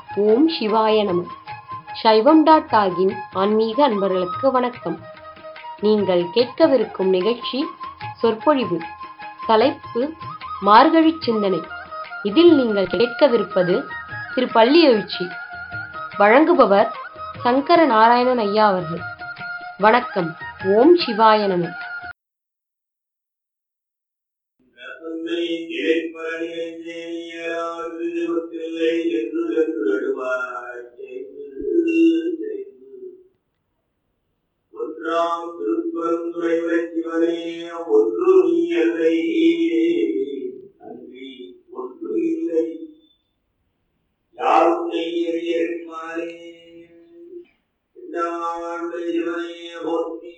ஓம் சிவாய நம சைவம் டாட் ஆகின் ஆன்மீக அன்பர்களுக்கு வணக்கம் நீங்கள் கேட்கவிருக்கும் நிகழ்ச்சி சொற்பொழிவு தலைப்பு மார்கழி சிந்தனை இதில் நீங்கள் கேட்கவிருப்பது திரு பள்ளி எழுச்சி வழங்குபவர் சங்கர நாராயணன் ஐயா அவர்கள் வணக்கம் ஓம் சிவாய நம தந்தை இறைப்பணியாவது இல்லை என்று நடுவாய் ஒன்றாம் திருப்பரந்துரை சிவனே ஒன்று நீ அல்லை அன்றி ஒன்று இல்லை யாரும் நெய்யறியமானே சிவனே போற்றி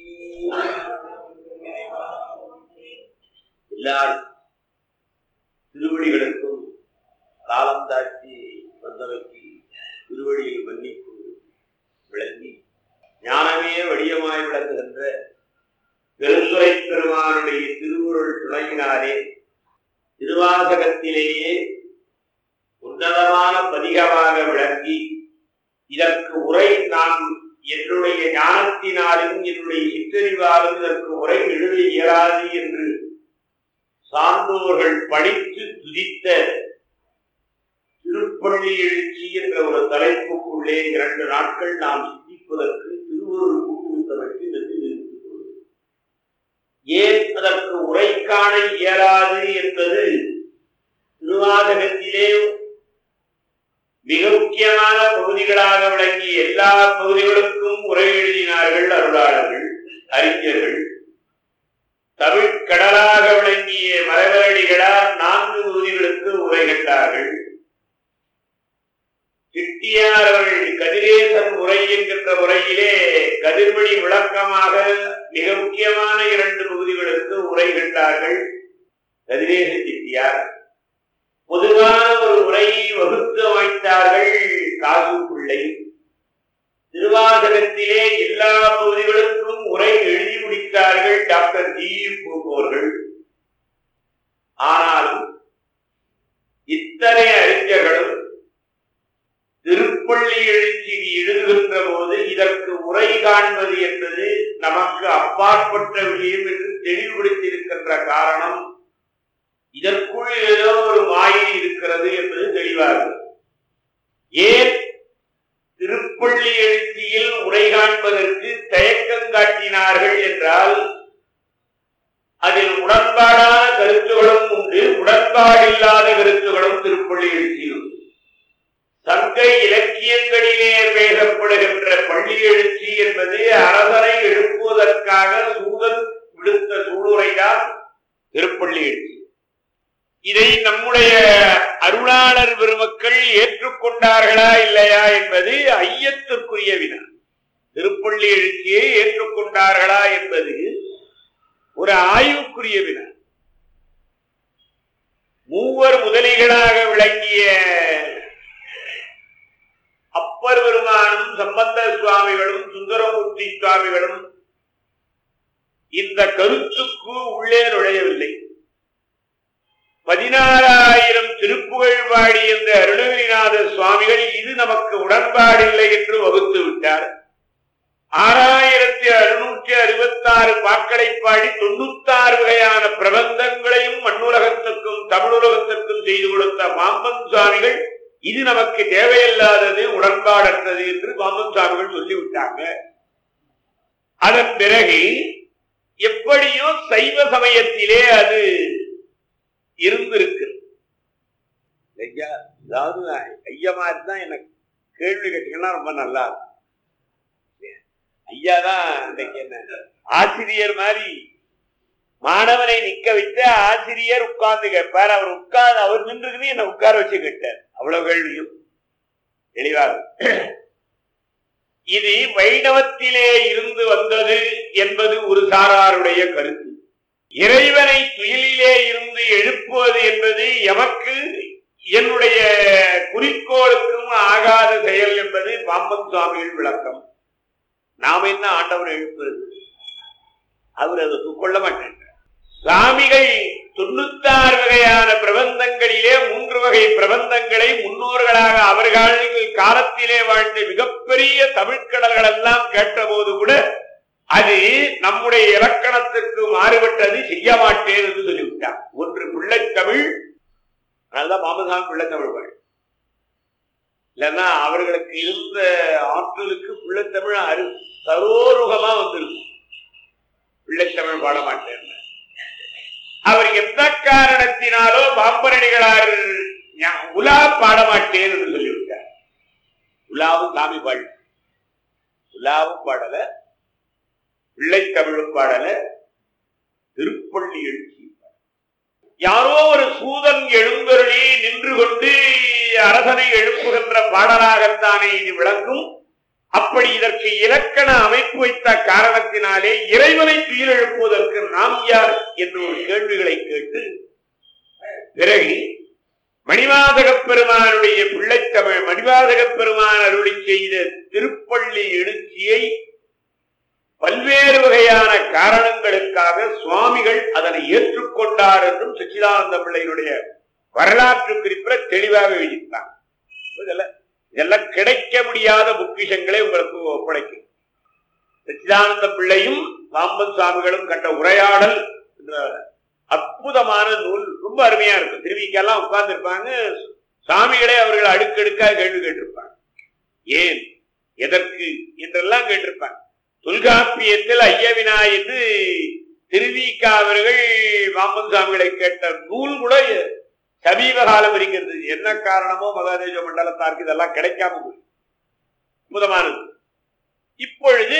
எல்லாரும் திருவடிகளுக்கும் காலம் தாட்சி வந்தவைக்கு திருவடியில் மன்னிப்பு விளங்கி ஞானமே வடிவமாய் விளங்குகின்ற பெருந்துரை பெருமானுடைய திருவுருள் துணையினாலே திருவாசகத்திலேயே உன்னதமான பதிகமாக விளங்கி இதற்கு உரை நான் என்னுடைய ஞானத்தினாலும் என்னுடைய சிற்றறிவாலும் இதற்கு உரை எழுத இயலாது என்று சான்றோர்கள் படித்து துதித்த திருப்பள்ளி எழுச்சி என்ற ஒரு தலைப்புக்குள்ளே இரண்டு நாட்கள் நாம் சிந்திப்பதற்கு திருவருள் கூட்டுவித்ததற்கு நன்றி தெரிவித்துக் கொள்கிறேன் ஏன் அதற்கு உரை காண இயலாது என்பது திருவாசகத்திலே மிக முக்கியமான பகுதிகளாக விளங்கிய எல்லா பகுதிகளுக்கும் உரை எழுதினார்கள் அருளாளர்கள் அறிஞர்கள் தமிழ் கடலாக விளங்கிய மரபடிகளால் நான்கு பகுதிகளுக்கு உரைகின்றார்கள் கிட்டியார் அவர்கள் கதிரேசன் உரை என்கின்ற முறையிலே கதிர்மணி விளக்கமாக மிக முக்கியமான இரண்டு பகுதிகளுக்கு உரைகின்றார்கள் கதிரேச சிட்டியார் பொதுவான ஒரு உரையை வகுத்து அமைத்தார்கள் காசு பிள்ளை திருவாசகத்திலே எல்லா பகுதிகளுக்கும் உரை எழுதி முடித்தார்கள் டாக்டர் ஜி போர்கள் ஆனாலும் இத்தனை அறிஞர்களும் திருப்பள்ளி எழுச்சி எழுதுகின்ற போது இதற்கு உரை காண்பது என்பது நமக்கு அப்பாற்பட்ட விஷயம் என்று தெளிவுபடுத்தியிருக்கின்ற காரணம் இதற்குள் ஏதோ ஒரு மாயை இருக்கிறது என்பது தெளிவாகும் ஏன் திருப்பள்ளி எழுச்சியில் உரை காண்பதற்கு தயக்கம் காட்டினார்கள் என்றால் அதில் உடன்பாடான கருத்துகளும் உண்டு உடன்பாடில்லாத கருத்துகளும் திருப்பள்ளி எழுச்சியில் உண்டு சங்க இலக்கியங்களிலே பேசப்படுகின்ற பள்ளி எழுச்சி என்பது அரசனை எழுப்புவதற்காக சூதன் விடுத்த சூளுரைதான் திருப்பள்ளி எழுச்சி இதை நம்முடைய அருளாளர் பெருமக்கள் ஏற்றுக்கொண்டார்களா இல்லையா என்பது ஐயத்திற்குரிய வினா திருப்பள்ளி எழுச்சியை ஏற்றுக்கொண்டார்களா என்பது ஒரு ஆய்வுக்குரிய வினா மூவர் முதலிகளாக விளங்கிய அப்பர் பெருமானும் சம்பந்த சுவாமிகளும் சுந்தரமூர்த்தி சுவாமிகளும் இந்த கருத்துக்கு உள்ளே நுழையவில்லை பதினாறாயிரம் திருப்புகழ் பாடி என்ற அருணகிரிநாத சுவாமிகள் இது நமக்கு உடன்பாடில்லை என்று வகுத்து விட்டார் ஆறாயிரத்தி அறுநூற்றி அறுபத்தி ஆறு பாக்களை பாடி தொண்ணூத்தாறு வகையான பிரபந்தங்களையும் மண்ணுலகத்துக்கும் தமிழுலகத்திற்கும் செய்து கொடுத்த பாம்பன் சுவாமிகள் இது நமக்கு தேவையில்லாதது உடன்பாடற்றது என்று பாம்பன் சுவாமிகள் சொல்லிவிட்டாங்க அதன் பிறகு எப்படியோ சைவ சமயத்திலே அது இருந்திருக்கு ஐயா அதாவது ஐயா மாதிரி தான் எனக்கு கேள்வி கேட்டீங்கன்னா ரொம்ப நல்லா இருக்கும் ஐயா தான் இன்னைக்கு என்ன ஆசிரியர் மாதிரி மாணவனை நிக்க வைத்து ஆசிரியர் உட்கார்ந்து கேட்பார் அவர் உட்கார்ந்து அவர் நின்று என்ன உட்கார வச்சு கேட்டார் அவ்வளவு கேள்வியும் தெளிவாக இது வைணவத்திலே இருந்து வந்தது என்பது ஒரு சாராருடைய கருத்து இறைவனை துயிலிலே இருந்து எழுப்புவது என்பது எமக்கு என்னுடைய குறிக்கோளுக்கும் ஆகாத செயல் என்பது பாம்பன் சுவாமிகள் விளக்கம் நாம் என்ன ஆண்டவர் எழுப்புறது அவர் அதை கொள்ள மாட்டேன் சுவாமிகள் தொண்ணூத்தாறு வகையான பிரபந்தங்களிலே மூன்று வகை பிரபந்தங்களை முன்னோர்களாக அவர்கள் காலத்திலே வாழ்ந்த மிகப்பெரிய தமிழ்க்கடல்கள் எல்லாம் கேட்டபோது கூட அது நம்முடைய இலக்கணத்திற்கு மாறுபட்டது செய்ய மாட்டேன் என்று சொல்லிவிட்டார் ஒன்று பிள்ளைத்தமிழ் அதனால்தான் மாமசாமி பிள்ளைத்தமிழ் பாரு இல்லைன்னா அவர்களுக்கு இருந்த ஆற்றலுக்கு பிள்ளைத்தமிழ் அரு சரோருகமா வந்திருக்கும் பிள்ளைத்தமிழ் பாட மாட்டேன் அவர் எந்த காரணத்தினாலோ பாம்பரணிகளார் ஞா- உலா பாட மாட்டேன் என்று சொல்லிவிட்டார் உலாவும் சாமி பாடல உலாவும் பாடல பிள்ளைத்தமிழும் பாடல திருப்பள்ளி எழுச்சி யாரோ ஒரு சூதன் எழுந்தருளி நின்று கொண்டு அரசனை எழுப்புகின்ற பாடலாகத்தானே இது விளங்கும் அப்படி இதற்கு இலக்கண அமைப்பு வைத்த காரணத்தினாலே இறைவனை துயில் எழுப்புவதற்கு நாம் யார் என்று ஒரு கேள்விகளை கேட்டு பிறகு மணிவாதகப் பெருமானுடைய பிள்ளைத்தமிழ் மணிவாதகப் பெருமான் அருளி செய்த திருப்பள்ளி எழுச்சியை பல்வேறு வகையான காரணங்களுக்காக சுவாமிகள் அதனை ஏற்றுக்கொண்டார் என்றும் சச்சிதானந்த பிள்ளையினுடைய வரலாற்று குறிப்பில தெளிவாக எழுதிட்டார் இதெல்லாம் இதெல்லாம் கிடைக்க முடியாத பொக்கிஷங்களை உங்களுக்கு ஒப்படைக்கும் சச்சிதானந்த பிள்ளையும் பாம்பன் சுவாமிகளும் கண்ட உரையாடல் என்ற அற்புதமான நூல் ரொம்ப அருமையா இருக்கும் திருவிக்கெல்லாம் உட்கார்ந்து இருப்பாங்க சாமிகளே அவர்கள் அடுக்கடுக்காக கேள்வி கேட்டிருப்பாங்க ஏன் எதற்கு என்றெல்லாம் கேட்டிருப்பாங்க தொல்காப்பியத்தில் ஐயவினா என்று திருவிக்கா அவர்கள் பாம்பன் சுவாமிகளை கேட்ட நூல் கூட சமீப காலம் இருக்கிறது என்ன காரணமோ மகாதேஜ மண்டலத்தாருக்கு இதெல்லாம் கிடைக்காம போய் அற்புதமானது இப்பொழுது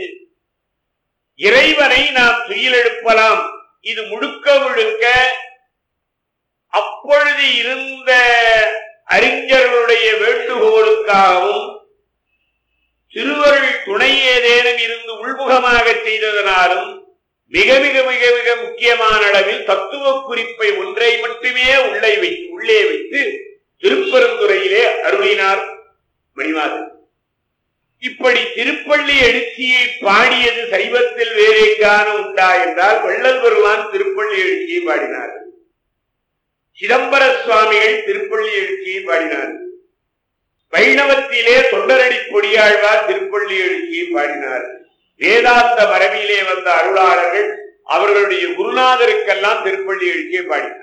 இறைவனை நாம் துயில் எழுப்பலாம் இது முழுக்க முழுக்க அப்பொழுது இருந்த அறிஞர்களுடைய வேண்டுகோளுக்காகவும் திருவருள் துணை ஏதேனும் இருந்து உள்முகமாக செய்ததனாலும் மிக மிக மிக மிக முக்கியமான அளவில் தத்துவ குறிப்பை ஒன்றை மட்டுமே உள்ளே வைத்து உள்ளே வைத்து திருப்பெருந்துறையிலே அருளினார் மணிவாசன் இப்படி திருப்பள்ளி எழுச்சியை பாடியது சைவத்தில் வேறு எங்கான உண்டா என்றால் வள்ளல் பெருமான் திருப்பள்ளி எழுச்சியை பாடினார்கள் சிதம்பர சுவாமிகள் திருப்பள்ளி எழுச்சியை பாடினார்கள் வைணவத்திலே தொண்டரடி பொடியாழ்வார் திருப்பள்ளி எழுச்சியை பாடினார்கள் வேதாந்த மரபிலே வந்த அருளாளர்கள் அவர்களுடைய குருநாதருக்கெல்லாம் திருப்பள்ளி எழுச்சியை பாடினார்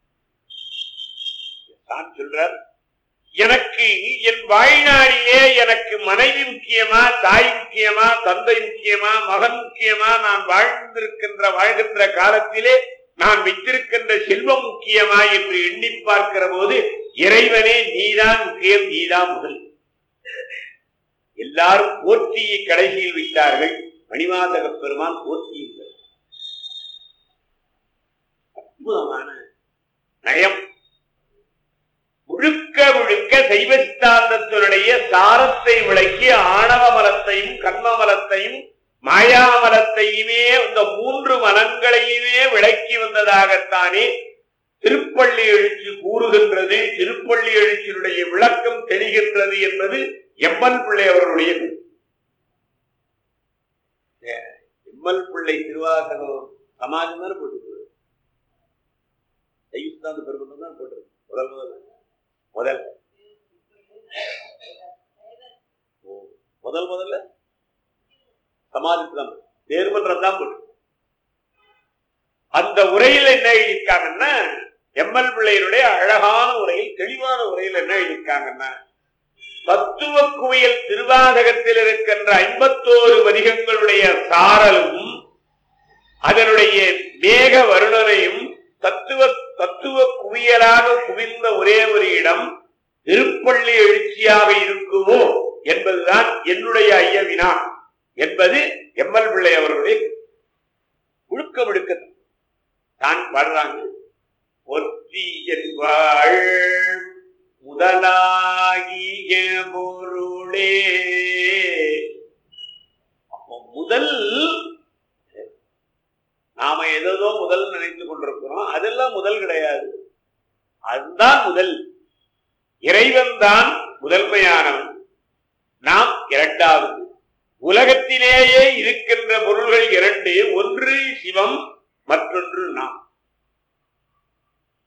தான் சொல்றார் எனக்கு என் வாழ்நாளிலே எனக்கு மனைவி முக்கியமா தாய் முக்கியமா தந்தை முக்கியமா மகன் முக்கியமா நான் வாழ்ந்திருக்கின்ற வாழ்கின்ற காலத்திலே நான் வைத்திருக்கின்ற செல்வம் முக்கியமா என்று எண்ணி பார்க்கிற போது இறைவனே நீதான் முக்கியம் நீதான் முதல் எல்லாரும் போற்றியை கடைசியில் வைத்தார்கள் மணிவாசக பெருமான் போற்றியிருந்தார் அற்புதமான நயம் முழுக்க முழுக்க சைவ சித்தாந்தத்தினுடைய சாரத்தை விளக்கி ஆணவ மலத்தையும் கர்ம மலத்தையும் மாயாமலத்தையுமே இந்த மூன்று மனங்களையுமே விளக்கி வந்ததாகத்தானே திருப்பள்ளி எழுச்சி கூறுகின்றது திருப்பள்ளி எழுச்சியினுடைய விளக்கம் தெரிகின்றது என்பது எம்மன் பிள்ளை அவர்களுடைய கருத்து. எம்மல் பிள்ளை திருவாசகம் சமாஜம் தானே போட்டு சைவசித்தாந்த பெருமந்தம் தான் போட்டிருக்கு முதல் முதல் முதல் ஓ, முதல் முதல்ல சமாதிக்கு தான் தேர்மன்றம் தான் போட்டு அந்த உரையில் என்ன எழுதியிருக்காங்கன்னா எம்எல் பிள்ளையருடைய அழகான உரையில் தெளிவான உரையில் என்ன எழுதியிருக்காங்கன்னா தத்துவ குவியல் திருவாதகத்தில் இருக்கின்ற ஐம்பத்தோரு வரிகங்களுடைய சாரலும் அதனுடைய மேக வருணனையும் தத்துவ தத்துவ குவியலாக குவிந்த ஒரே ஒரு இடம் திருப்பள்ளி எழுச்சியாக இருக்குமோ என்பதுதான் என்னுடைய ஐயவினா என்பது எம்எல் பிள்ளை அவர்களுடைய முழுக்க முழுக்க தான் பாடுறாங்க ஒத்தி என்பாள் முதலாகிய பொருளே அப்போ முதல் நாம ஏதோ முதல் நினைத்து கொண்டிருக்கிறோம் அதெல்லாம் முதல் கிடையாது அதுதான் முதல் இறைவன் தான் முதன்மையானவன் நாம் இரண்டாவது உலகத்திலேயே இருக்கின்ற பொருள்கள் இரண்டு ஒன்று சிவம் மற்றொன்று நாம்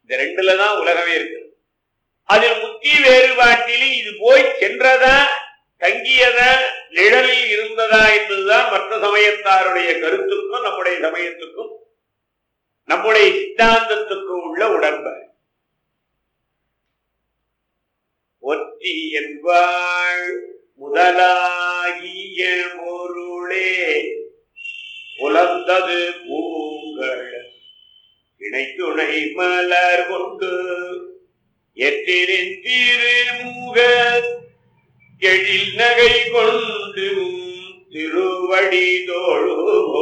இந்த ரெண்டுல தான் உலகமே இருக்கு அதில் முக்கிய வேறுபாட்டில் இது போய் சென்றதா தங்கியதா நிழலில் இருந்ததா என்பதுதான் மற்ற சமயத்தாருடைய கருத்துக்கும் நம்முடைய சமயத்துக்கும் நம்முடைய சித்தாந்தத்துக்கும் உள்ள உடன்பாடு ஒற்றி என்பாள் முதலாகிய பொருளே புலந்தது பூங்கள் இணைத்துணை மலர் கொண்டு எற்றிரின் திருமுக எழில் நகை கொண்டு திருவடி தோழுவோ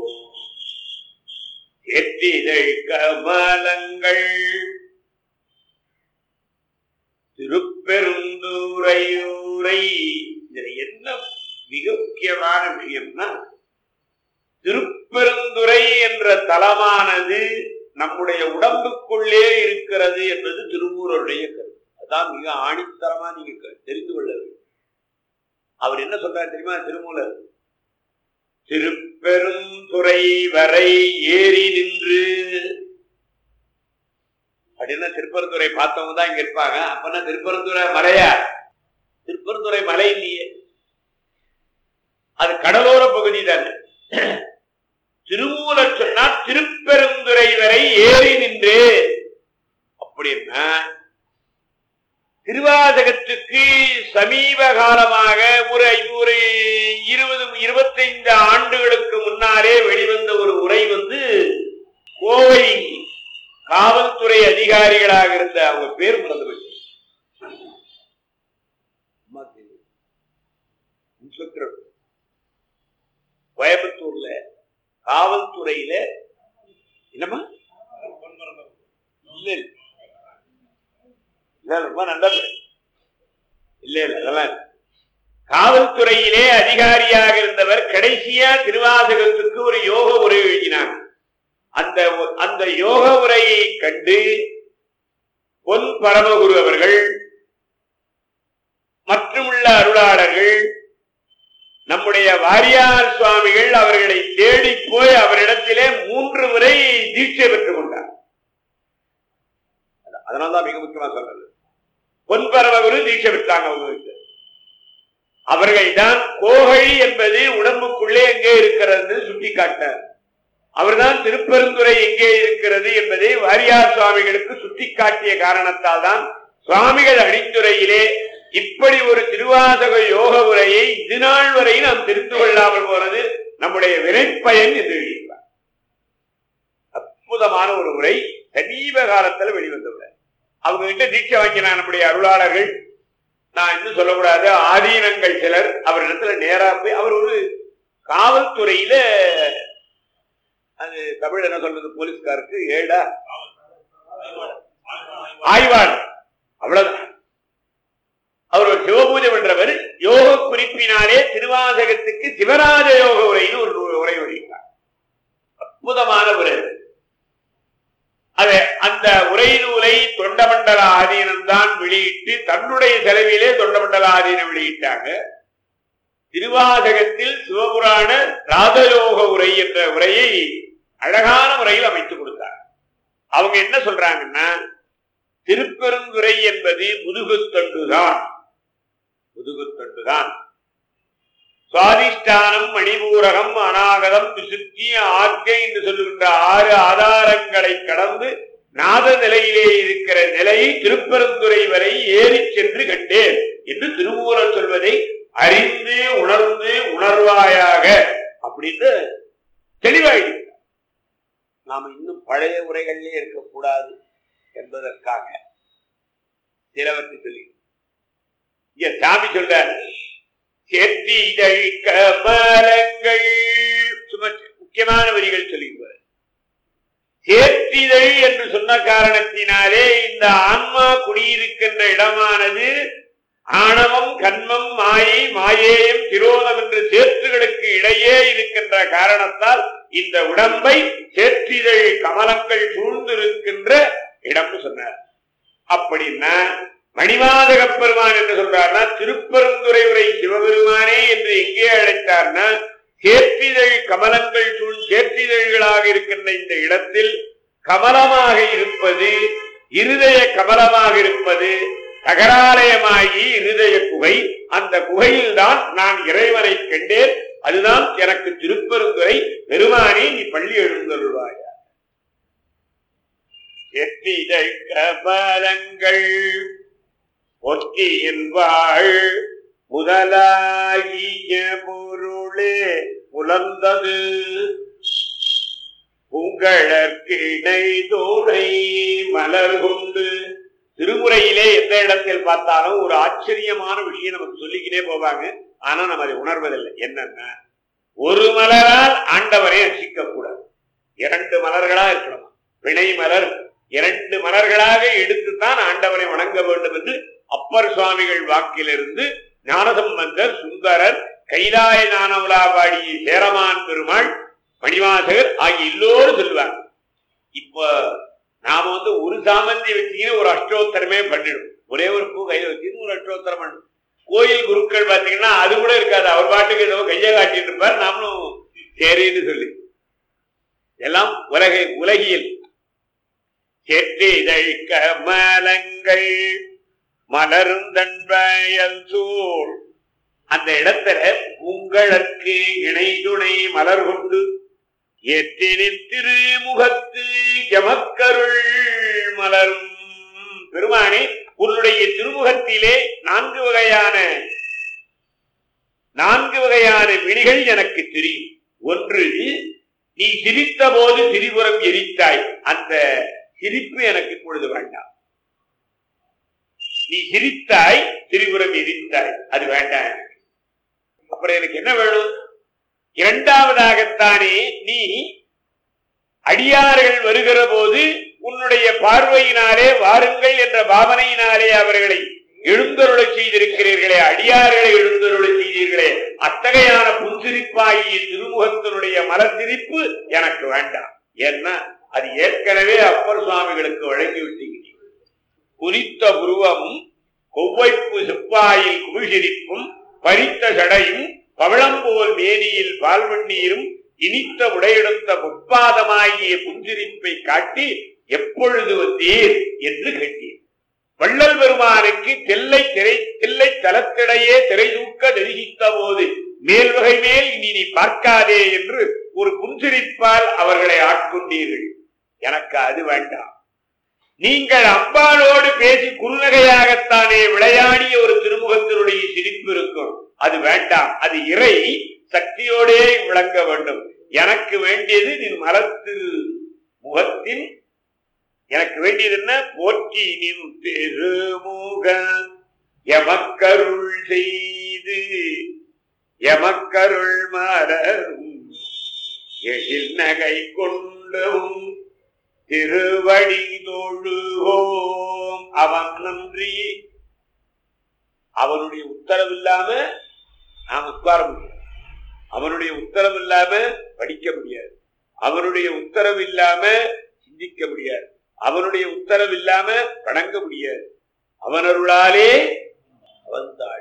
எத்திரை கமலங்கள் திருப்பெருந்துரையூரை இதுல என்ன மிக முக்கியமான விஷயம்னா திருப்பெருந்துறை என்ற தலமானது நம்முடைய உடம்புக்குள்ளே இருக்கிறது என்பது திருமூரருடைய கருத்து அதான் மிக ஆணித்தரமா நீங்க க- தெரிந்து கொள்ள வேண்டும் அவர் என்ன சொல்றாரு தெரியுமா திருமூலர் திருப்பெருந்துறை வரை ஏறி நின்று அப்படின்னா திருப்பரந்துரை பார்த்தவங்க தான் இங்க இருப்பாங்க அப்பன்னா திருப்பரந்துரை மலையா திருப்பரந்துரை மலை இல்லையே அது கடலோர பகுதி தானே திருமூல சொன்னா திருப்பெருந்துறை வரை ஏறி நின்று அப்படின்னா திருவாதகத்துக்கு சமீப காலமாக ஒரு ஒரு இருபது இருபத்தைந்து ஆண்டுகளுக்கு முன்னாலே வெளிவந்த ஒரு உரை வந்து கோவை காவல்துறை அதிகாரிகளாக இருந்த அவங்க பேர் மறந்து போச்சு அம்மா தெரியும். இன்ஸ்பெக்டர் கோயம்புத்தூர்ல காவல்துறையில என்னம்மா இல்ல இல்ல. இல்ல ரொம்ப நல்ல பேர். இல்ல இல்ல அதெல்லாம் இல்ல. காவல்துறையிலே அதிகாரியாக இருந்தவர் கடைசியா திருவாசகத்துக்கு ஒரு யோக உரை எழுதினார் அந்த அந்த யோக உரையை கண்டு பொன் பரமகுரு அவர்கள் மற்றுமுள்ள அருளாளர்கள் நம்முடைய வாரியார் சுவாமிகள் அவர்களை தேடி போய் அவரிடத்திலே மூன்று முறை தீட்சை பெற்றுக் கொண்டார் அதனால்தான் மிக முக்கியமா சொல்றது பொன் பரமகுரு தீட்சை பெற்றாங்க அவங்களுக்கு அவர்கள் தான் கோகழி என்பது உடம்புக்குள்ளே எங்கே இருக்கிறது சுட்டி காட்டினார் அவர்தான் திருப்பெருந்துறை எங்கே இருக்கிறது என்பதை வாரியார் சுவாமிகளுக்கு சுட்டிக்காட்டிய காரணத்தால் தான் சுவாமிகள் அணித்துறையிலே இப்படி ஒரு திருவாசக யோக உரையை இது நாள் வரை நாம் தெரிந்து கொள்ளாமல் போனது நம்முடைய வினைப்பயன் என்று எழுதியிருப்பார் அற்புதமான ஒரு உரை சமீப காலத்தில் வெளிவந்த உரை அவங்க கிட்ட தீட்சை வாங்கினார் நம்முடைய அருளாளர்கள் நான் இன்னும் சொல்லக்கூடாது ஆதீனங்கள் சிலர் அவரிடத்துல நேரா போய் அவர் ஒரு காவல்துறையில அது தமிழ் என்ன சொல்றது போலீஸ்காருக்கு ஏடா ஆய்வாளர் அவ்வளவுதான் அவர் ஒரு சிவபூஜை பண்றவர் யோக குறிப்பினாலே திருவாசகத்துக்கு சிவராஜ யோக உரைன்னு ஒரு நூ- உரை வெளியிட்டார் அற்புதமான உரை அது. அது அந்த உரை நூலை தொண்டமண்டல ஆதீனம் தான் வெளியிட்டு தன்னுடைய செலவிலே தொண்டமண்டல ஆதீனம் வெளியிட்டாங்க திருவாசகத்தில் சிவபுராண ராஜயோக உரை என்ற உரையை அழகான முறையில் அமைத்துக் கொடுத்தார் அவங்க என்ன சொல்றாங்கன்னா திருப்பெருந்துறை என்பது முதுகுத்தண்டுதான் முதுகுத்தண்டுதான் சுவாதிஷ்டானம் மணிபூரகம் அநாகதம் விசுத்தி ஆர்க்கை என்று சொல்லுகின்ற ஆறு ஆதாரங்களை கடந்து நாத நிலையிலே இருக்கிற நிலையை திருப்பெருந்துறை வரை ஏறி சென்று கண்டேன் என்று திருமூலர் சொல்வதை அறிந்து உணர்ந்து உணர்வாயாக அப்படின்னு தெளிவாயிடுச்சு நாம இன்னும் பழைய உரைகளிலே இருக்கக்கூடாது என்பதற்காக சிலவற்றை சொல்லி இங்க சாமி சொல்றார் செத்தி இதழிக்க மரங்கள் சும்மா முக்கியமான வரிகள் சொல்லிடுவார் சேற்றிதழ் என்று சொன்ன காரணத்தினாலே இந்த ஆன்மா குடியிருக்கின்ற இடமானது ஆணவம் கண்மம் மாயை மாயேயம் திரோதம் என்ற சேற்றுகளுக்கு இடையே இருக்கின்ற காரணத்தால் இந்த உடம்பை சேற்றிதழ் கமலங்கள் சூழ்ந்திருக்கின்ற இடம்னு சொன்னார் அப்படின்னா மணிவாதகப் பெருமான் என்று சொல்றார்னா திருப்பெருந்துறை உரை சிவபெருமானே என்று எங்கே அழைத்தார்னா சேற்றிதழ் கமலங்கள் சூழ் சேற்றிதழ்களாக இருக்கின்ற இந்த இடத்தில் கமலமாக இருப்பது இருதய கமலமாக இருப்பது தகராலயமாகி இருதய குகை அந்த குகையில் தான் நான் இறைவனை கண்டேன் அதுதான் எனக்கு திருப்பெருந்துரை பெருமானே நீ பள்ளி எழுந்தருள்வாய் எத்திதை கமலங்கள் ஒத்தியின் வாழ் முதலாகிய பொருளே புலர்ந்தது உங்களற்கிணை தோழை மலர் கொண்டு திருமுறையிலே எந்த இடத்தில் பார்த்தாலும் ஒரு ஆச்சரியமான விஷயம் நமக்கு சொல்லிக்கிட்டே போவாங்க ஆனா நம்ம அதை உணர்வதில்லை என்னன்னா ஒரு மலரால் ஆண்டவரை ரசிக்க கூடாது இரண்டு மலர்களா இருக்கணும் பிணை மலர் இரண்டு மலர்களாக எடுத்துத்தான் ஆண்டவரை வணங்க வேண்டும் என்று அப்பர் சுவாமிகள் வாக்கிலிருந்து ஞானசம்பந்தர் சுந்தரர் கைலாய ஞானவுலாபாடி சேரமான் பெருமாள் மணிவாசகர் ஆகிய எல்லோரும் சொல்லுவாங்க இப்ப நாம வந்து ஒரு சாமந்தி வச்சுக்கின்னு ஒரு அஷ்டோத்தரமே பண்ணிடும் ஒரே ஒரு பூ கையில வச்சுக்கின்னு ஒரு அஷ்டோத்தரம் பண்ணும் கோயில் குருக்கள் பாத்தீங்கன்னா அது கூட இருக்காது அவர் பாட்டுக்கு ஏதோ கையை காட்டிட்டு இருப்பார் நாமளும் சரின்னு சொல்லி எல்லாம் உலக உலகியல் செற்றிதை கமலங்கள் மலர்ந்தன்பயல் சூழ் அந்த இடத்துல உங்களுக்கு இணை துணை மலர் கொண்டு எத்தினின் திருமுகத்து எமக்கருள் மலரும் பெருமானே உன்னுடைய திருமுகத்திலே நான்கு வகையான நான்கு வகையான விழிகள் எனக்கு தெரியும் ஒன்று நீ சிரித்த போது திரிபுரம் எரித்தாய் அந்த சிரிப்பு எனக்கு இப்பொழுது வேண்டாம் நீ சிரித்தாய் திரிபுரம் எரித்தாய் அது வேண்டாம் எனக்கு அப்புறம் எனக்கு என்ன வேணும் இரண்டாவதாகத்தானே நீ அடியார்கள் வருகிற போது உன்னுடைய பார்வையினாலே வாருங்கள் என்ற பாவனையினாலே அவர்களை எழுந்தருளை செய்திருக்கிறீர்களே அடியார்களை எழுந்தருளை செய்தீர்களே அத்தகையான புன்சிரிப்பாகிய திருமுகத்தினுடைய மலர்சிரிப்பு எனக்கு வேண்டாம் ஏன்னா அது ஏற்கனவே அப்பர் சுவாமிகளுக்கு வழங்கி விட்டீங்க குறித்த புருவமும் கொவ்வைப்பு செப்பாயில் குமிழ்சிரிப்பும் பறித்த சடையும் பவளம்போல் மேனியில் பால்வண்ணீரும் இனித்த உடையெடுத்த பொற்பாதமாகிய புஞ்சிரிப்பை காட்டி எப்பொழுது வந்தீர் என்று கேட்டீர் வள்ளல் பெருமானுக்கு தெல்லை திரை தில்லை தலத்திடையே திரை தூக்க நெருகித்த போது மேல்வகை மேல் இனி நீ பார்க்காதே என்று ஒரு புன்சிரிப்பால் அவர்களை ஆட்கொண்டீர்கள் எனக்கு அது வேண்டாம் நீங்கள் அம்பாளோடு பேசி குறுநகையாகத்தானே விளையாடிய ஒரு திருமுகத்தினுடைய சிரிப்பு இருக்கும் அது வேண்டாம் அது இறை சக்தியோடே விளங்க வேண்டும் எனக்கு வேண்டியது நீ மலத்திரு முகத்தின் எனக்கு வேண்டியது என்ன போற்றி நின் திருமுக எமக்கருள் செய்து எமக்கருள் மலரும் எழில் நகை கொண்டும் திருவடி தொழுவோம் அவன் நன்றி அவனுடைய உத்தரவு இல்லாம நாம் உட்கார முடியாது அவனுடைய உத்தரவு இல்லாம படிக்க முடியாது அவனுடைய உத்தரவு இல்லாம சிந்திக்க முடியாது அவனுடைய உத்தரவு இல்லாம வணங்க முடியாது அவனருளாலே அவன்தாள்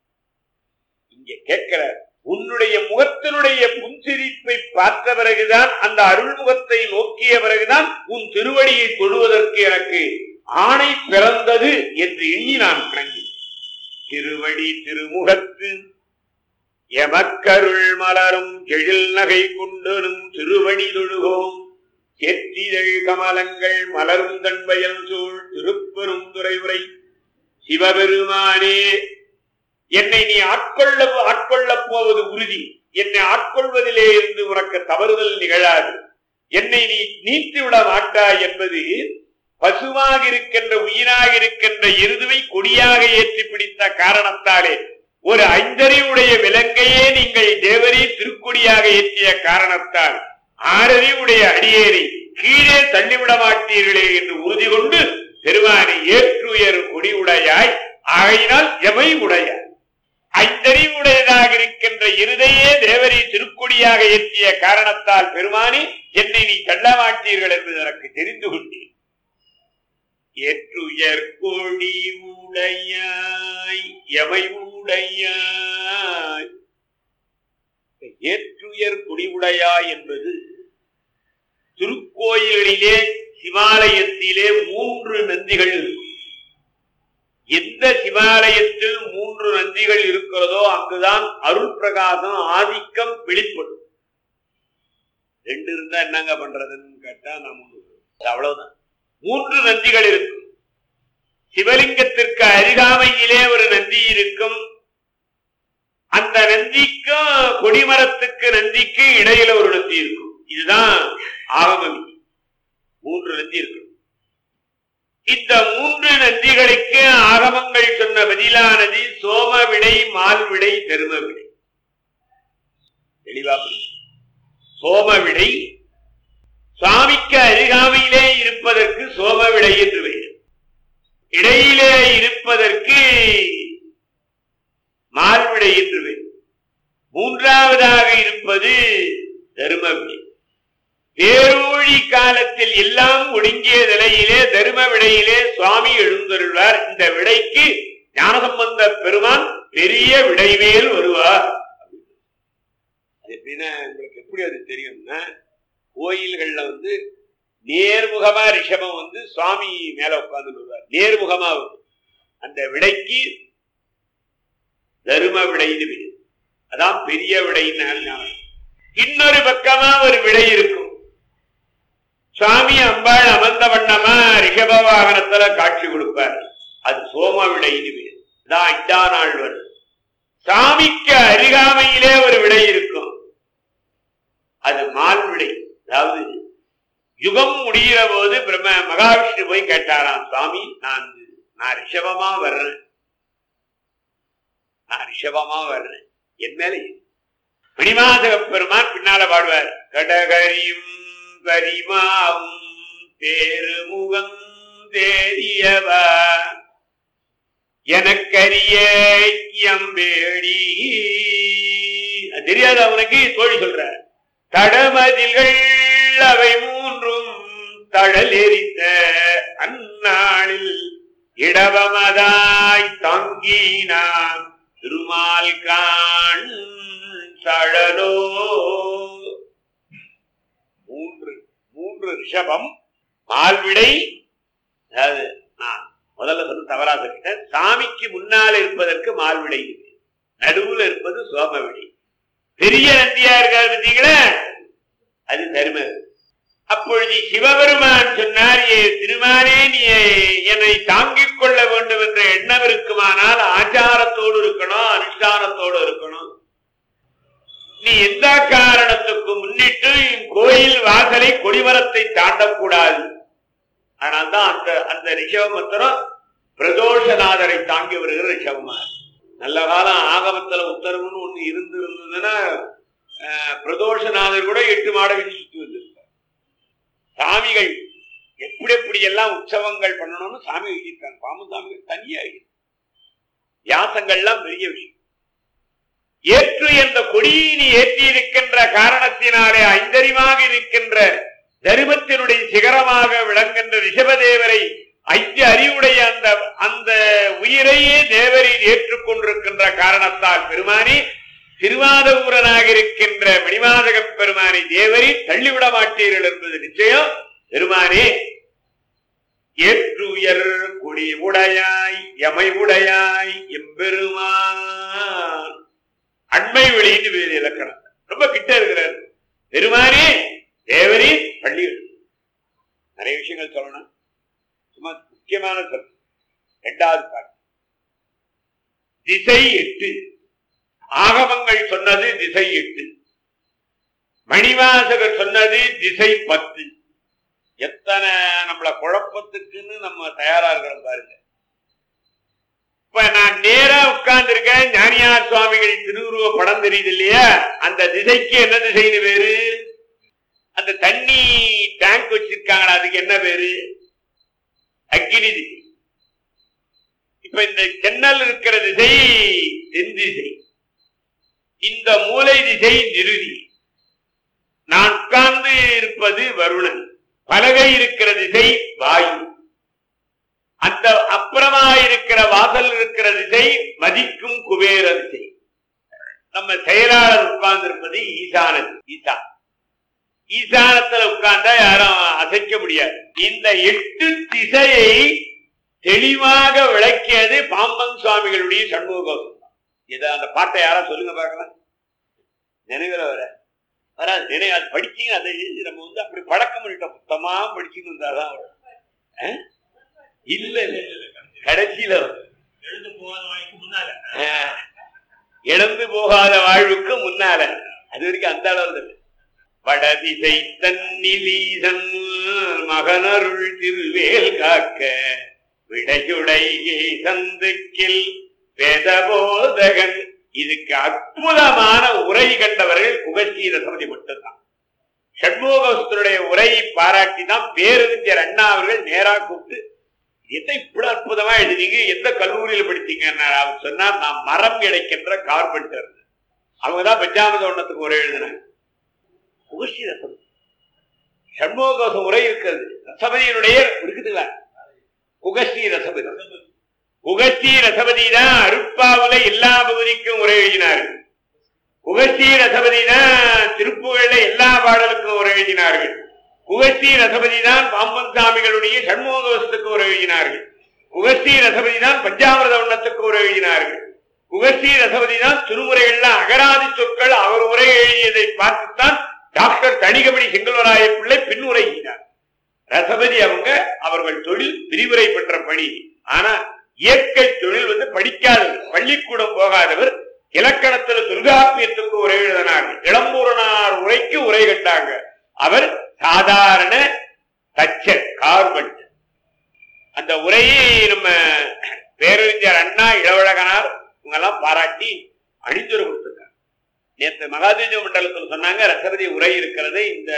இங்க கேட்கிறார் உன்னுடைய முகத்தினுடைய புன்சிரிப்பை பார்த்த பிறகுதான் அந்த அருள்முகத்தை நோக்கிய பிறகுதான் உன் திருவடியை தொழுவதற்கு எனக்கு ஆணை பிறந்தது என்று எண்ணி நான் வணங்கி திருவடி திருமுகத்து எமக்கருள் மலரும் எழில் நகை கொண்டனும் திருவடி தொழுகோம் செற்றிதழ் கமலங்கள் மலரும் தன்வயல் சூழ் திருப்பெரும் துறை உரை சிவபெருமானே என்னை நீ ஆட்கொள்ள ஆட்கொள்ளப் போவது உறுதி என்னை ஆட்கொள்வதிலே இருந்து உனக்கு தவறுதல் நிகழாது என்னை நீ நீத்து விட மாட்டாய் என்பது பசுவாக இருக்கின்ற உயிராக இருக்கின்ற எருதுவை கொடியாக ஏற்றி பிடித்த காரணத்தாலே ஒரு ஐந்தறிவுடைய விலங்கையே நீங்கள் தேவரே திருக்கொடியாக ஏற்றிய காரணத்தால் ஆறறிவுடைய அடியேறி கீழே தள்ளிவிட மாட்டீர்களே என்று உறுதி கொண்டு பெருமானை ஏற்றுயர் கொடி உடையாய் ஆகையினால் எமை உடையாய் ஐந்தறிவுடையதாக இருக்கின்ற இருதையே தேவரை திருக்கொடியாக ஏற்றிய காரணத்தால் பெருமானி என்னை நீ தள்ள மாட்டீர்கள் என்பது எனக்கு தெரிந்து கொண்டேன் ஏற்றுயர் கொடி உடையாய் எமை உடையாய் ஏற்றுயர் கொடி உடையாய் என்பது திருக்கோயில்களிலே சிவாலயத்திலே மூன்று நந்திகள் இருக்கும் எந்த சிவாலயத்தில் மூன்று நந்திகள் இருக்கிறதோ அங்குதான் அருள் பிரகாசம் ஆதிக்கம் வெளிப்படும் ரெண்டு இருந்தா என்னங்க பண்றதுன்னு கேட்டா நம்ம அவ்வளவுதான் மூன்று நந்திகள் இருக்கும் சிவலிங்கத்திற்கு அருகாமையிலே ஒரு நந்தி இருக்கும் அந்த நந்திக்கும் கொடிமரத்துக்கு நந்திக்கு இடையில ஒரு நந்தி இருக்கும் இதுதான் ஆகம விதி மூன்று நந்தி இருக்கும் இந்த மூன்று நந்திகளுக்கு ஆகமங்கள் சொன்ன பதிலானது சோம விடை மால் விடை தரும விடை தெளிவா புரியுது. சோம விடை சுவாமிக்கு அருகாமையிலே இருப்பதற்கு சோம விடை என்று பெயர் இடையிலே இருப்பதற்கு மால்விடை என்று பெயர் மூன்றாவதாக இருப்பது தரும விடை பேரூழி காலத்தில் எல்லாம் ஒடுங்கிய நிலையிலே தரும விடையிலே சுவாமி எழுந்தருள்வார் இந்த விடைக்கு ஞானசம்பந்த பெருமான் பெரிய விடைமேல் வருவார் அது எப்படின்னா உங்களுக்கு எப்படி அது தெரியும்னா கோயில்கள்ல வந்து நேர்முகமா ரிஷபம் வந்து சுவாமி மேல உட்கார்ந்து வருவார் நேர்முகமா வரும் அந்த விடைக்கு தரும விடைன்னு பேரு அதான் பெரிய விடைன்னு ஞானம். இன்னொரு பக்கமா ஒரு விடை இருக்கும் சுவாமி அம்பாள் அமர்ந்த வண்ணமா ரிஷப வாகனத்துல காட்சி கொடுப்பார் அது சோம விடைன்னு பேரு அதான் ஐந்தா நாள் வரும் சாமிக்கு அருகாமையிலே ஒரு விடை இருக்கும் அது மால் விடை அதாவது யுகம் முடிகிற போது பிரம்ம மகாவிஷ்ணு போய் கேட்டாராம் சுவாமி நான் நான் ரிஷபமா வர்றேன் நான் ரிஷபமா வர்றேன் என் மேல இரு. மணிமாதக பெருமான் பின்னால பாடுவார் கடகரியும் கரிமாவும் தேருமுகம் தேரியவா எனக்கரிய எம்பேடி அது தெரியாதா உனக்கு தோழி சொல்ற தடமதில்கள் அவை மூன்றும் தழல் எரித்த அந்நாளில் இடவமதாய் தாங்கினான் திருமால் காண் தழலோ மூன்று மூன்று ரிஷபம் மால்விடை அதாவது நான் முதல்ல சொன்ன தவறா சொல்லிட்டேன் சாமிக்கு முன்னால் இருப்பதற்கு மால்விடை இது. நடுவுல இருப்பது சோமவிடை பெரிய நந்தியா இருக்காரு பார்த்தீங்களா அது தரும அப்பொழுது சிவபெருமான் சொன்னார் ஏ திருமானே நீ என்னை தாங்கிக் கொள்ள வேண்டும் என்ற எண்ணம் இருக்குமானால் ஆச்சாரத்தோடு இருக்கணும் அனுஷ்டானத்தோடு இருக்கணும் நீ எந்த காரணத்துக்கு முன்னிட்டு கோயில் வாசலை கொடிமரத்தை தாண்டக்கூடாது ஆனால்தான் அந்த அந்த ரிஷவமத்திரம் பிரதோஷநாதரை தாங்கி வருகிற ரிஷவமார் நல்ல காலம் ஆகமத்துல உத்தரவுன்னு ஒண்ணு இருந்து இருந்ததுன்னா அஹ், பிரதோஷநாதர் கூட எட்டு மாட வீதி சுத்தி வந்திருப்பார் சாமிகள் எப்படி எப்படி எல்லாம் உற்சவங்கள் பண்ணணும்னு சாமி எழுதியிருக்காங்க பாம்பு சாமிகள் தனியா எழுதி வியாசங்கள்லாம் பெரிய விஷயம் ஏற்று என்ற கொடியினி ஏற்றி இருக்கின்ற காரணத்தினாலே ஐந்தறிவாக இருக்கின்ற தருமத்தினுடைய சிகரமாக விளங்குகின்ற ரிஷபதேவரை ஐந்து அறிவுடைய அந்த அந்த உயிரையே தேவரில் ஏற்றுக்கொண்டிருக்கின்ற காரணத்தால் பெருமானி திருவாதபுரனாக இருக்கின்ற மணிவாதக பெருமானை தேவரி தள்ளிவிட மாட்டீர்கள் என்பது நிச்சயம் பெருமானே ஏற்றுயர் குடி உடையாய் எமை உடையாய் எம்பெருமான் அண்மை வெளின்னு வேறு இலக்கணம் ரொம்ப கிட்ட இருக்கிறார் பெருமானே தேவரி பள்ளி நிறைய விஷயங்கள் சொல்லணும் சும்மா முக்கியமான சொல் இரண்டாவது பாட்டு திசை எட்டு ஆகமங்கள் சொன்னது திசை எட்டு மணிவாசகர் சொன்னது திசை பத்து எத்தனை நம்மள குழப்பத்துக்குன்னு நம்ம தயாரா இருக்கிறோம் பாருங்க இப்ப நான் நேரா உட்கார்ந்து இருக்கேன் ஞானியார் சுவாமிகள் திருவுருவ படம் தெரியுது இல்லையா அந்த திசைக்கு என்ன திசைன்னு பேரு அந்த தண்ணி டேங்க் வச்சிருக்காங்களா அதுக்கு என்ன பேரு அக்னி திசை இப்ப இந்த ஜன்னல் இருக்கிற திசை தென் திசை இந்த மூலை திசை நிருதி நான் உட்கார்ந்து இருப்பது வருணன் பலகை இருக்கிற திசை வாயு அந்த அப்புறமா இருக்கிற வாசல் இருக்கிற திசை மதிக்கும் குபேர திசை நம்ம செயலாளர் உட்கார்ந்து இருப்பது ஈசான ஈசா ஈசானத்துல உட்கார்ந்தா யாரும் அசைக்க முடியாது இந்த எட்டு திசையை தெளிவாக விளக்கியது பாம்பன் சுவாமிகளுடைய சண்முக கோஷம் தான் இதை அந்த பாட்டை யாரா சொல்லுங்க பார்க்கலாம் நினைவுல வர வராது நினைவு அது படிச்சீங்க அதை நம்ம வந்து அப்படி பழக்கம் பண்ணிட்டோம் மொத்தமா படிச்சுன்னு இருந்தாதான் வரும். அஹ்? இல்ல இல்ல இல்ல. கடைசியில வரும். எழுந்து போகாத வாய்க்கு முன்னால அஹ். இழந்து போகாத வாழ்வுக்கு முன்னால அது வரைக்கும் அந்த அளவு இல்லை வடதிசை தன்னிலீசன் மகனருள் திருவேல் காக்க விடையுடை சந்துக்கில் வேதபோதகன் இதுக்கு அற்புதமான உரை கண்டவர்கள் குகசி ரசமதி மட்டும்தான் ஷண்முகஸ்தருடைய உரையை பாராட்டி தான் பேரறிஞர் அண்ணா அவர்கள் நேரா கூப்பிட்டு என்ன இப்படி அற்புதமா எழுதினீங்க எந்த கல்லூரியில படிச்சீங்க அவர் சொன்னார் நான் மரம் கிடைக்கின்ற கார்பெண்டர் அவங்க தான் பஞ்சாமத ஒண்ணத்துக்கு உரை எழுதினாங்க குகசி ரசம் ஷண்முகோசம் உரை இருக்கிறது ரசபதியினுடைய இருக்குதுங்களா குகசி ரசபதி குகசி ரசபதி தான் அருப்பாவுல எல்லா பகுதிக்கும் உரை எழுதினார்கள் குகசி ரசபதி தான் திருப்புகழ்ல எல்லா பாடலுக்கும் உரை எழுதினார்கள் குகசி ரசபதி தான் பாம்பன் சாமிகளுடைய சண்முகோசத்துக்கு உரை எழுதினார்கள் குகசி ரசபதி தான் பஞ்சாமிரத வண்ணத்துக்கு உரை எழுதினார்கள் குகசி ரசபதி தான் திருமுறைகள்ல அகராதி சொற்கள் அவர் உரை எழுதியதை பார்த்துத்தான் டாக்டர் தணிகமணி செங்கல்வராய பிள்ளை பின் உரை எழுதினார் ரசபதி அவங்க அவர்கள் தொழில் விரிவுரை பண்ற பணி ஆனா இயற்கை தொழில் வந்து படிக்காதவர் பள்ளிக்கூடம் போகாதவர் இலக்கணத்துல தொல்காப்பியத்துக்கு உரை எழுதினார்கள் இளம்பூரனார் உரைக்கு உரை கண்டாங்க அவர் சாதாரண தச்சர் கார்பெண்டர் அந்த உரையை நம்ம பேரறிஞர் அண்ணா இளவழகனார் இவங்க எல்லாம் பாராட்டி அணிந்துரை கொடுத்திருக்காங்க நேற்று மகாதேஜ மண்டலத்தில் சொன்னாங்க ரசபதி உரை இருக்கிறது இந்த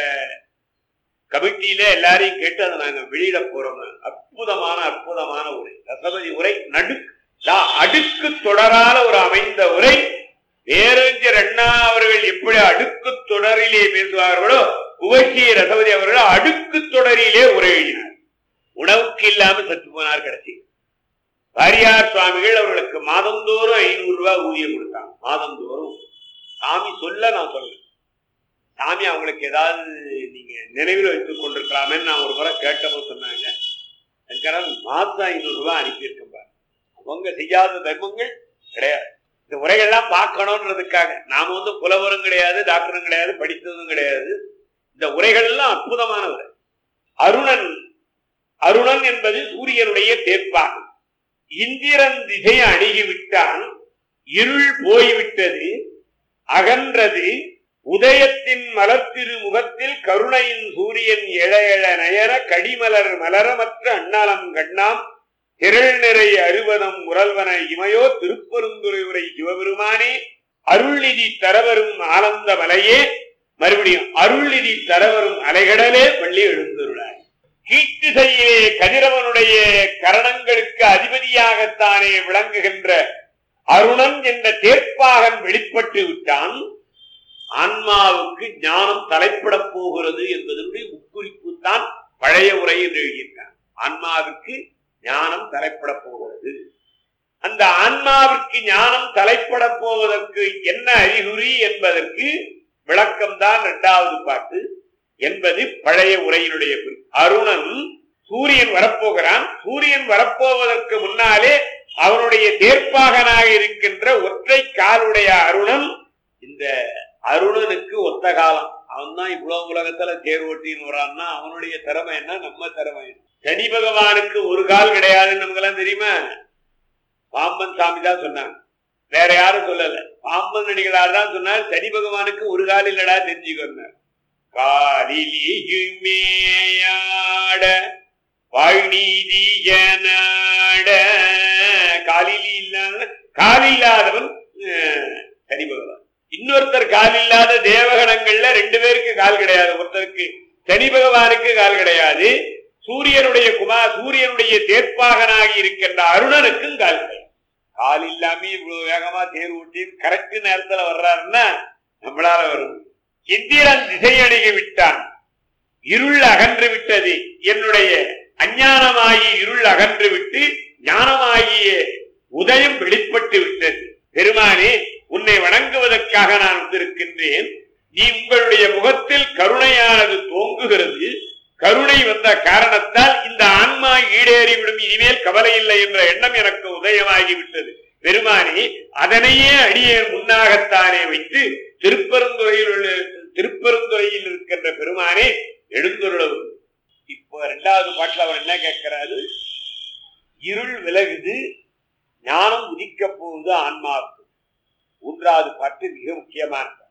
கமிட்டியில எல்லாரையும் கேட்டு அதை நாங்க வெளியிட போறோம் அற்புதமான அற்புதமான உரை ரசபதி உரை நடு தா- அடுக்கு தொடரால ஒரு அமைந்த உரை பேரறிஞர் அண்ணா அவர்கள் எப்படி அடுக்கு தொடரிலே பேசுவார்களோ உவசிய ரசபதி அவர்கள் அடுக்கு தொடரிலே உரை எழுதினார் உணவுக்கு இல்லாம சத்து போனார் கடைசி வாரியார் சுவாமிகள் அவர்களுக்கு மாதந்தோறும் ஐநூறு ரூபாய் ஊதியம் கொடுத்தாங்க மாதந்தோறும் சாமி சொல்ல நான் சொல்றேன் சாமி அவங்களுக்கு ஏதாவது நீங்க நினைவில் வைத்துக் கொண்டிருக்கலாமேன்னு நான் ஒரு முறை கேட்டபோது சொன்னாங்க சங்கரன் மாதம் ஐநூறு ரூபாய் அனுப்பியிருக்கேன் பாரு அவங்க செய்யாத தர்மங்கள் கிடையாது இந்த உரைகள்லாம் பார்க்கணுன்றதுக்காக நாம வந்து புலவரும் கிடையாது டாக்டரும் கிடையாது படித்ததும் கிடையாது இந்த உரைகள் எல்லாம் அற்புதமான உரை அருணன் அருணன் என்பது சூரியனுடைய தேர்ப்பாகும் இந்திரன் திசை அணுகிவிட்டான் இருள் போய்விட்டது அகன்றது உதயத்தின் மலர்த்திரு முகத்தில் கருணையின் சூரியன் எழ எழ நயர கடிமலர் மலரமற்ற அண்ணாலம் கண்ணாம் திரள் நிறை அறுவதம் முரல்வன இமையோ திருப்பெருந்துரை உரை சிவபெருமானே அருள்நிதி தரவரும் ஆனந்த மலையே மறுபடியும் அருள்நிதி தரவரும் அலைகடலே பள்ளி எழுந்தருளாய் கீழ்த்திசையிலே கதிரவனுடைய கரணங்களுக்கு அதிபதியாகத்தானே விளங்குகின்ற அருணன் என்ற தேர்ப்பாகன் வெளிப்பட்டு விட்டான் ஆன்மாவுக்கு ஞானம் தலைப்படப் போகிறது என்பதனுடைய உட்குறிப்பு தான் பழைய உரையில் எழுதியிருக்கான் ஆன்மாவுக்கு ஞானம் தலைப்படப் போகிறது அந்த ஆன்மாவிற்கு ஞானம் தலைப்படப் போவதற்கு என்ன அறிகுறி என்பதற்கு விளக்கம்தான் இரண்டாவது பாட்டு என்பது பழைய உரையினுடைய குறிப்பு அருணன் சூரியன் வரப்போகிறான் சூரியன் வரப்போவதற்கு முன்னாலே அவனுடைய தேர்ப்பாகனாக இருக்கின்ற ஒற்றை காலுடைய அருணன் இந்த அருணனுக்கு ஒத்த காலம் அவன் தான் இவ்வளவு உலகத்துல தேர் ஓட்டின்னு வரான்னா அவனுடைய திறமை என்ன நம்ம திறமை என்ன? சனி பகவானுக்கு ஒரு கால் கிடையாதுன்னு நமக்கெல்லாம் தெரியுமா பாம்பன் சாமி தான் சொன்னாங்க வேற யாரும் சொல்லல பாம்பன் நடிகளார் தான் சொன்னார் சனி பகவானுக்கு ஒரு கால் இல்லடா தெரிஞ்சுக்கொண்டார் காலிலியுமேயாட வாழ்நீதி ஜனாட காலிலி இல்லாத கால் இல்லாதவன் அஹ், சனி பகவான் இன்னொருத்தர் கால் இல்லாத தேவகணங்கள்ல ரெண்டு பேருக்கு கால் கிடையாது ஒருத்தருக்கு சனி பகவானுக்கு கால் கிடையாது சூரியனுடைய குமார் சூரியனுடைய தேர்ப்பாகனாகி இருக்கின்ற அருணனுக்கும் கால் கிடையாது கால் இல்லாம இவ்வளவு வேகமா தேர் ஓட்டி கரெக்ட் நேரத்துல வர்றாருன்னா நம்மளால வரும் இந்திரன் திசையணுகி விட்டான் இருள் அகன்று விட்டது என்னுடைய அஞ்ஞானமாகி இருள் அகன்று விட்டு ஞானமாகிய உதயம் வெளிப்பட்டு விட்டது பெருமானே உன்னை வணங்குவதற்காக நான் வந்திருக்கின்றேன் நீ உங்களுடைய முகத்தில் கருணையானது தோங்குகிறது கருணை வந்த காரணத்தால் இந்த ஆன்மா ஈடேறிவிடும் இனிமேல் கவலை இல்லை என்ற எண்ணம் எனக்கு உதயமாகி விட்டது பெருமானி அதனையே அடியே முன்னாகத்தானே வைத்து திருப்பெருந்துறையில் உள்ள திருப்பெருந்துறையில் இருக்கின்ற பெருமானே எழுந்துள்ளவு இப்போ இரண்டாவது பாட்டுல அவர் என்ன கேட்கிறாரு இருள் விலகுது ஞானம் உதிக்க போகுது ஆன்மாவுக்கு மூன்றாவது பாட்டு மிக முக்கியமானது